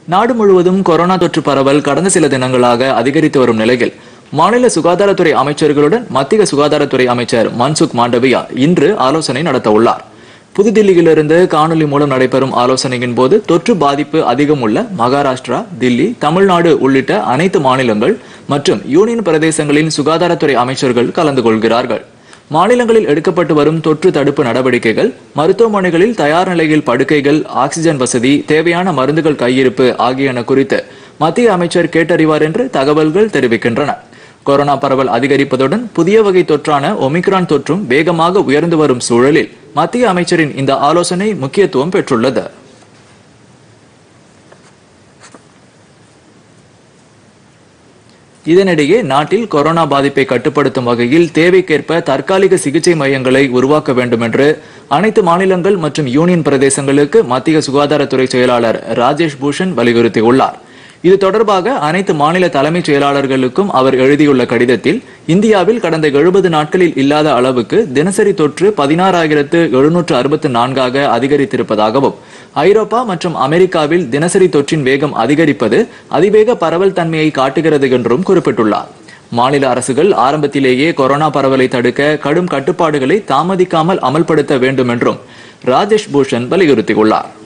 நாடு முழுவதும் கொரோனா தொற்று பரவல் கடந்த சில தினங்களாக அதிகரித்து வரும் நிலையில் மாநில சுகாதாரத்துறை அமைச்சர்களுடன் மத்திய சுகாதாரத்துறை அமைச்சர் மன்சுக் மாண்டவியா இன்று ஆலோசனை நடத்த உள்ளார் புதுதில்லியிலிருந்து காணொலி மூலம் நடைபெறும் ஆலோசனையின் போது தொற்று பாதிப்பு அதிகம் உள்ள மகாராஷ்டிரா தில்லி தமிழ்நாடு உள்ளிட்ட அனைத்து மாநிலங்கள் மற்றும் யூனியன் பிரதேசங்களின் சுகாதாரத்துறை அமைச்சர்கள் கலந்து கொள்கிறார்கள் மாநிலங்களில் எடுக்கப்பட்டு வரும் தொற்று தடுப்பு நடவடிக்கைகள் மருத்துவமனைகளில் தயார் நிலையில் படுக்கைகள் ஆக்ஸிஜன் வசதி தேவையான மருந்துகள் கையிருப்பு ஆகியன குறித்து மத்திய அமைச்சர் கேட்டறிவார் என்று தகவல்கள் தெரிவிக்கின்றன கொரோனா பரவல் அதிகரிப்பதுடன் புதிய வகை தொற்றான ஒமிக்ரான் தொற்றும் வேகமாக உயர்ந்து வரும் சூழலில் மத்திய அமைச்சரின் இந்த ஆலோசனை முக்கியத்துவம் பெற்றுள்ளது இதனிடையே நாட்டில் கொரோனா பாதிப்பை கட்டுப்படுத்தும் வகையில் தேவைக்கேற்ப தற்காலிக சிகிச்சை மையங்களை உருவாக்க வேண்டும் என்று அனைத்து மாநிலங்கள் மற்றும் யூனியன் பிரதேசங்களுக்கு மத்திய சுகாதாரத்துறை செயலாளர் ராஜேஷ் பூஷன் வலியுறுத்தியுள்ளார் இது தொடர்பாக அனைத்து மாநில தலைமைச் செயலாளர்களுக்கும் அவர் எழுதியுள்ள கடிதத்தில் இந்தியாவில் கடந்த எழுபது நாட்களில் இல்லாத அளவுக்கு தினசரி தொற்று பதினாறாயிரத்து எழுநூற்று அறுபத்து நான்காக அதிகரித்திருப்பதாகவும் ஐரோப்பா மற்றும் அமெரிக்காவில் தினசரி தொற்றின் வேகம் அதிகரிப்பது அதிவேக பரவல் தன்மையை காட்டுகிறது என்றும் குறிப்பிட்டுள்ளார் மாநில அரசுகள் ஆரம்பத்திலேயே கொரோனா பரவலை தடுக்க கடும் கட்டுப்பாடுகளை தாமதிக்காமல் அமல்படுத்த வேண்டும் என்றும் ராஜேஷ் பூஷன் வலியுறுத்தியுள்ளார்